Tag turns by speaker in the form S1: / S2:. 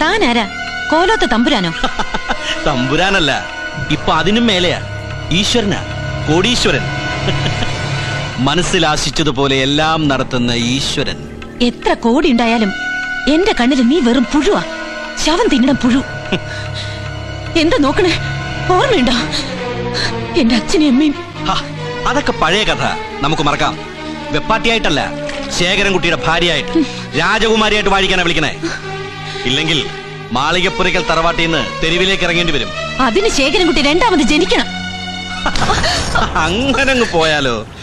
S1: താൻ ആരാ കോലോത്ത തമ്പുരാനോ
S2: തമ്പുരാനല്ല ഇപ്പൊ അതിനും മേലെയാ ഈശ്വരനാ കോടീശ്വരൻ മനസ്സിൽ ആശിച്ചതുപോലെ എല്ലാം നടത്തുന്ന ഈശ്വരൻ
S1: എത്ര കോടി ഉണ്ടായാലും എന്റെ കണ്ണിൽ നീ വെറും പുഴുവാ ശവം തിന്നണം പുഴു എന്താ നോക്കണേ ഓർമ്മയുണ്ടോ എന്റെ അച്ഛനും അമ്മയും
S2: ഹ, അതൊക്കെ പഴയ കഥ നമുക്ക് മറക്കാം വെപ്പാട്ടിയായിട്ടല്ല ശേഖരൻകുട്ടിയുടെ ഭാര്യയായിട്ട് രാജകുമാരിയായിട്ട് വാഴിക്കാനാ വിളിക്കണേ ഇല്ലെങ്കിൽ മാളികപ്പുരയ്ക്കൽ തറവാട്ടിൽ നിന്ന് തെരുവിലേക്ക് ഇറങ്ങേണ്ടി വരും
S1: അതിന് ശേഖരൻകുട്ടി രണ്ടാമത് ജനിക്കണം
S2: അങ്ങനെ അങ്ങ് പോയാലോ